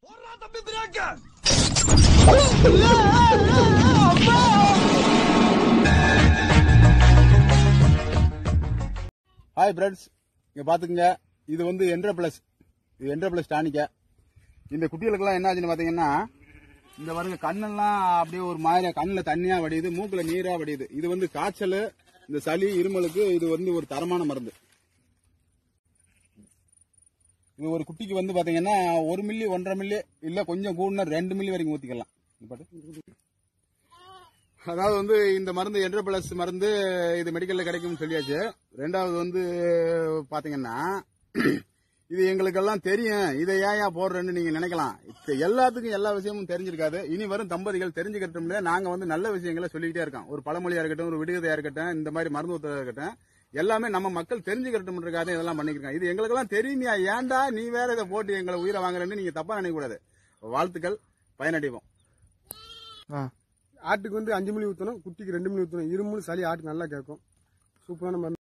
Hi friends இங்க பாத்துக்கங்க இது வந்து என்ட்ர பிளஸ் இது என்ட்ர பிளஸ் டானிக்க இந்த குட்டிகளுக்கெல்லாம் என்ன ஆச்சுன்னு பாத்தீங்கன்னா இந்த பாருங்க கண்ணெல்லாம் அப்படியே ஒரு மாதிரி கண்ணுல தண்ணியா வடியுது மூக்குல நீரா வடியுது இது வந்து காய்ச்சல் இந்த சளி இருமலுக்கு இது வந்து ஒரு தரமான மருந்து இது ஒரு குட்டிக்கு வந்து பாத்தீங்கன்னா ஒரு மில்லி ஒன்றரை மில்லி இல்ல கொஞ்சம் கூடுனா ரெண்டு மில்லி வரைக்கும் ஊத்திக்கலாம் இங்க பாரு. அதாவது வந்து இந்த மருந்து என்ட்ர பிளஸ் மருந்து இது மெடிக்கல்ல கிடைக்கும்னு சொல்லியாச்சு ரெண்டாவது வந்து பாத்தீங்கன்னா இது எங்களுக்கெல்லாம் தெரியும் இதை ஏன் போடுறேன்னு நீங்க நினைக்கலாம் இப்ப எல்லாத்துக்கும் எல்லா விஷயமும் தெரிஞ்சிருக்காது இனி வரும் தம்பதிகள் தெரிஞ்சுக்கிட்டோம்ல நாங்க வந்து நல்ல விஷயங்களை சொல்லிக்கிட்டே இருக்கோம் ஒரு பழமொழியா இருக்கட்டும் ஒரு விடுகதையா இருக்கட்டும் இந்த மாதிரி மருத்துவத்தா இருக்கட்டும் எல்லாமே நம்ம மக்கள் தெரிஞ்சுக்கிட்டோம்ன்றக்காக இதெல்லாம் பண்ணிருக்காங்க இது எங்களுக்கெல்லாம் தெரியுமியா ஏன்டா நீ வேற இதை போட்டு எங்களை உயிரை வாங்குறேன்னு நீங்க தப்பா நினைக்க கூடாது வாழ்த்துக்கள் பயனடைவோம் ஆட்டுக்கு வந்து அஞ்சு மணி ஊற்றணும் குட்டிக்கு ரெண்டு மணி ஊற்றணும் இருமுன்னு சளி ஆட்டுக்கு நல்லா கேட்கும் சூப்பரான மருந்து